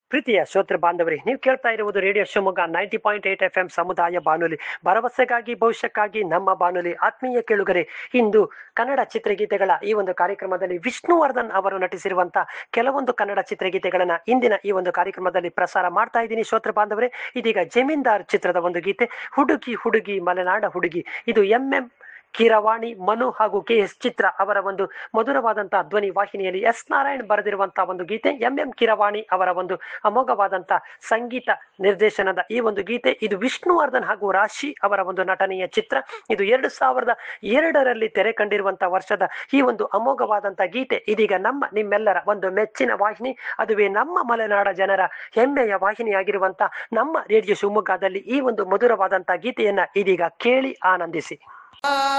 ಪ್ರೀತಿಯ ಶ್ರೋತೃ ಬಾಂಧವರೇ ನೀವು ಕೇಳ್ತಾ ಇರುವುದು radio Shivamogga ninety point eight F M ಸಮುದಾಯ ಬಾನುಲಿ ಭರವಸೆಗಾಗಿ ಭವಿಷ್ಯಕ್ಕಾಗಿ ನಮ್ಮ ಬಾನುಲಿ ಆತ್ಮೀಯ ಕೇಳುಗರೆ ಇಂದು ಕನ್ನಡ ಚಿತ್ರಗೀತೆಗಳ ಈ ಒಂದು ಕಾರ್ಯಕ್ರಮದಲ್ಲಿ ವಿಷ್ಣುವರ್ಧನ್ ಅವರು ನಟಿಸಿರುವಂತ ಕೆಲವೊಂದು ಕನ್ನಡ ಚಿತ್ರಗೀತೆಗಳನ್ನ ಇಂದಿನ ಈ ಒಂದು ಕಾರ್ಯಕ್ರಮದಲ್ಲಿ ಪ್ರಸಾರ ಮಾಡ್ತಾ ಇದ್ದೀನಿ ಶ್ರೋತೃ ಬಾಂಧವರೇ ಇದೀಗ ಜಮೀನ್ದಾರ್ ಚಿತ್ರದ ಒಂದು ಗೀತೆ ಹುಡುಗಿ ಹುಡುಗಿ ಮಲೆನಾಡ ಹುಡುಗಿ ಇದು ಎಂ ಎಂ ಕೀರವಾಣಿ ಮನು ಹಾಗೂ ಕೆ ಎಸ್ ಚಿತ್ರ ಅವರ ಒಂದು ಮಧುರವಾದಂತಹ ಧ್ವನಿ ವಾಹಿನಿಯಲ್ಲಿ ಎಸ್ ನಾರಾಯಣ್ ಬರೆದಿರುವಂತಹ ಒಂದು ಗೀತೆ ಎಂ ಎಂ ಕಿರವಾಣಿ ಅವರ ಒಂದು ಅಮೋಘವಾದಂತಹ ಸಂಗೀತ ನಿರ್ದೇಶನದ ಈ ಒಂದು ಗೀತೆ ಇದು ವಿಷ್ಣುವರ್ಧನ್ ಹಾಗೂ ರಾಶಿ ಅವರ ಒಂದು ನಟನೆಯ ಚಿತ್ರ ಇದು ಎರಡು ಸಾವಿರದ ಎರಡರಲ್ಲಿ ತೆರೆ ಕಂಡಿರುವಂತಹ ವರ್ಷದ ಈ ಒಂದು ಅಮೋಘವಾದಂತಹ ಗೀತೆ ಇದೀಗ ನಮ್ಮ ನಿಮ್ಮೆಲ್ಲರ ಒಂದು ಮೆಚ್ಚಿನ ವಾಹಿನಿ ಅದುವೇ ನಮ್ಮ ಮಲೆನಾಡ ಜನರ ಹೆಮ್ಮೆಯ ವಾಹಿನಿಯಾಗಿರುವಂತ ನಮ್ಮ ರೇಡಿಯೋ ಶಿವಮೊಗ್ಗದಲ್ಲಿ ಈ ಒಂದು ಮಧುರವಾದಂತಹ ಗೀತೆಯನ್ನ ಇದೀಗ ಕೇಳಿ ಆನಂದಿಸಿ